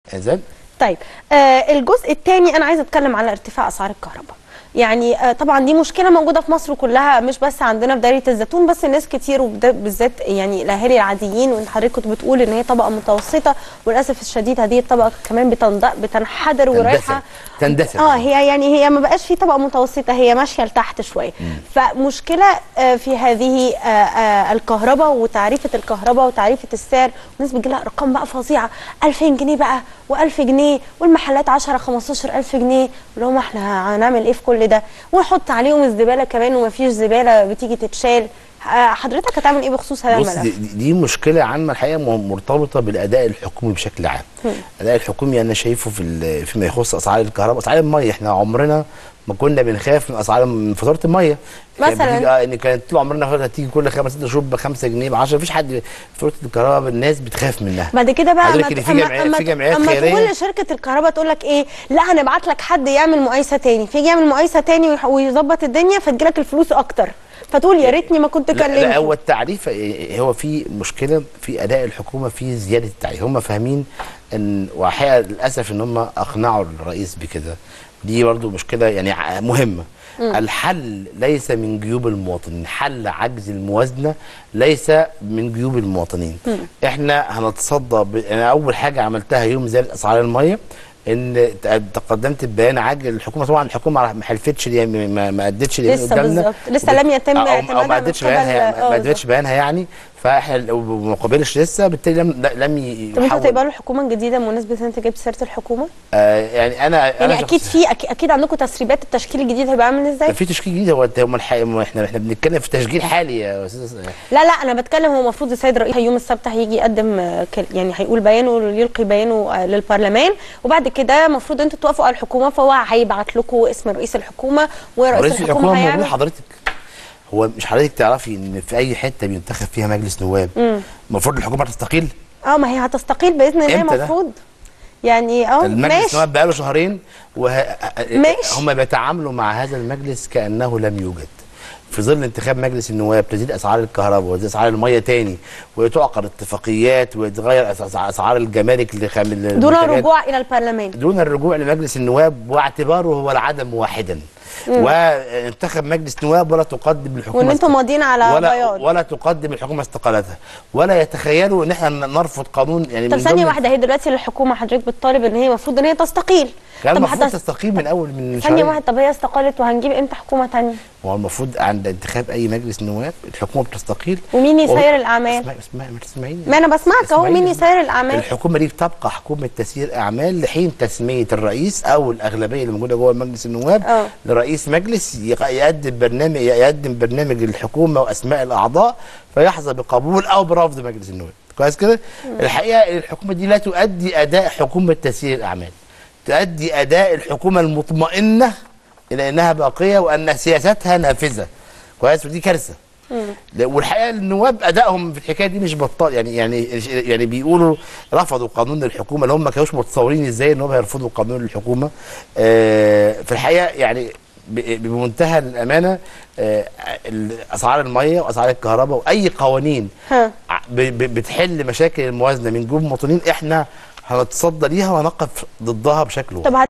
ازاي طيب آه الجزء الثاني انا عايزه اتكلم على ارتفاع اسعار الكهرباء يعني آه طبعا دي مشكله موجوده في مصر كلها مش بس عندنا في دايره الزيتون بس الناس كتير وبالذات يعني الاهالي العاديين وانت حضرتك كنت بتقول ان هي طبقه متوسطه وللاسف الشديد هذه الطبقه كمان بتنض- بتنحدر ورايحه تندثر اه هي يعني هي ما بقاش في طبقه متوسطه هي ماشيه لتحت شويه فمشكله آه، في هذه آه، آه، الكهرباء وتعريفه الكهرباء وتعريفه السعر والناس بتجي لها ارقام بقى فظيعه 2000 جنيه بقى و1000 جنيه والمحلات 10 15000 جنيه اللي هم احنا هنعمل ايه في كل ده ونحط عليهم الزباله كمان ومفيش زباله بتيجي تتشال آه، حضرتك هتعمل ايه بخصوص هذا بص دي, الملف؟ دي مشكله عامه الحقيقه م- مرتبطه بالاداء الحكومي بشكل عام الاداء الحكومي انا شايفه في ال- فيما يخص اسعار الكهرباء اسعار الميه احنا عمرنا ما كنا بنخاف من اسعار من فاتوره الميه كانت مثلاً. بتيجي- اه ان كانت طول عمرنا فاتوره تيجي كل خمس ست شهور ب 5 جنيه ب 10 مفيش حد فاتوره الكهرباء الناس بتخاف منها بعد كده بقى حضرتك أما- إن في أما- جمعيات- أما- في جمعيات اما خيرية. تقول لشركه الكهرباء تقول لك ايه لا هنبعت لك حد يعمل مقايسه تاني فيجي يعمل مقايسه تاني ويح- ويظبط الدنيا فتجيلك الفلوس اكتر فتقول يا ريتني ما كنت لا, لا كلمته هو التعريف إيه، هو في مشكله في اداء الحكومه في زياده التعريف هم فاهمين ان وحقيقه للاسف ان هم اقنعوا الرئيس بكده دي برضو مشكله يعني ع- مهمه الحل ليس من جيوب المواطنين حل عجز الموازنه ليس من جيوب المواطنين احنا هنتصدى ب... انا اول حاجه عملتها يوم زياده اسعار الميه ان ت- تقدمت ببيان عاجل الحكومه طبعا الحكومه ما حلفتش اليمين- ما ما ادتش اليمين لسه قدامنا بالظبط. لسه لم يتم أو- أو اعتمادها ما ادتش من قبل- بيانها آه، ما ادتش بيانها يعني فاحنا وما قبلش لسه بالتالي لم لم ي- طب انتوا يحول هتقبلوا الحكومه الجديده بمناسبه ان انت جبت سيره الحكومه آه يعني انا يعني انا اكيد شخص- في أكيد, اكيد عندكم تسريبات التشكيل الجديد هيبقى عامل ازاي في تشكيل جديد هو انت- هم الح... هم احنا احنا بنتكلم في تشكيل حالي يا استاذ لا لا انا بتكلم هو المفروض السيد الرئيس يوم السبت هيجي يقدم آه، كل- يعني هيقول بيانه يلقي بيانه آه، للبرلمان وبعد كده المفروض انتوا توافقوا على الحكومه فهو هيبعت لكم اسم رئيس الحكومه ورئيس رئيس الحكومه الحكومه موجود هيعمل حضرتك هو مش حضرتك تعرفي ان في اي حته بينتخب فيها مجلس نواب المفروض الحكومه تستقيل اه ما هي هتستقيل باذن الله امتى ده؟ المفروض يعني اه المجلس ماشي النواب بقاله شهرين وه... ماشي. هم بيتعاملوا مع هذا المجلس كانه لم يوجد في ظل انتخاب مجلس النواب تزيد اسعار الكهرباء وتزيد اسعار الميه تاني وتعقد اتفاقيات ويتغير أس- اسعار الجمارك لخام دون المنتجات. الرجوع الى البرلمان دون الرجوع لمجلس النواب واعتباره هو العدم واحدا وانتخب مجلس نواب ولا تقدم الحكومه وان انتم است- ماضيين على ولا بياض ولا تقدم الحكومه استقالتها ولا يتخيلوا ان احنا نرفض قانون يعني طب من ثانيه ضمن- واحده هي دلوقتي الحكومه حضرتك بتطالب ان هي المفروض ان هي تستقيل كان طب المفروض هتس- تستقيل من اول من ثانيه شهرين. واحده طب هي استقالت وهنجيب امتى حكومه ثانيه هو المفروض عند انتخاب اي مجلس نواب الحكومه بتستقيل ومين يسير وهو- الاعمال اسمعي اسمعي ما تسمعيني ما انا بسمعك اهو اسمعيني. مين يسير الاعمال الحكومه دي بتبقى حكومه تسيير اعمال لحين تسميه الرئيس او الاغلبيه اللي موجوده جوه مجلس النواب اه. لرئيس مجلس يق- يقدم برنامج يقدم برنامج الحكومه واسماء الاعضاء فيحظى بقبول او برفض مجلس النواب كويس كده الحقيقه الحكومه دي لا تؤدي اداء حكومه تسيير الاعمال تؤدي اداء الحكومه المطمئنه الى انها باقيه وان سياستها نافذه كويس ودي كارثه لا، والحقيقه النواب ادائهم في الحكايه دي مش بطال يعني يعني يعني بيقولوا رفضوا قانون الحكومه اللي هم ما كانوش متصورين ازاي ان هم هيرفضوا قانون الحكومه آه في الحقيقه يعني ب- بمنتهى الامانه آه ال- اسعار الميه واسعار الكهرباء واي قوانين ها. ع- ب- ب- بتحل مشاكل الموازنه من جيوب المواطنين احنا هنتصدى ليها وهنقف ضدها بشكل واضح طب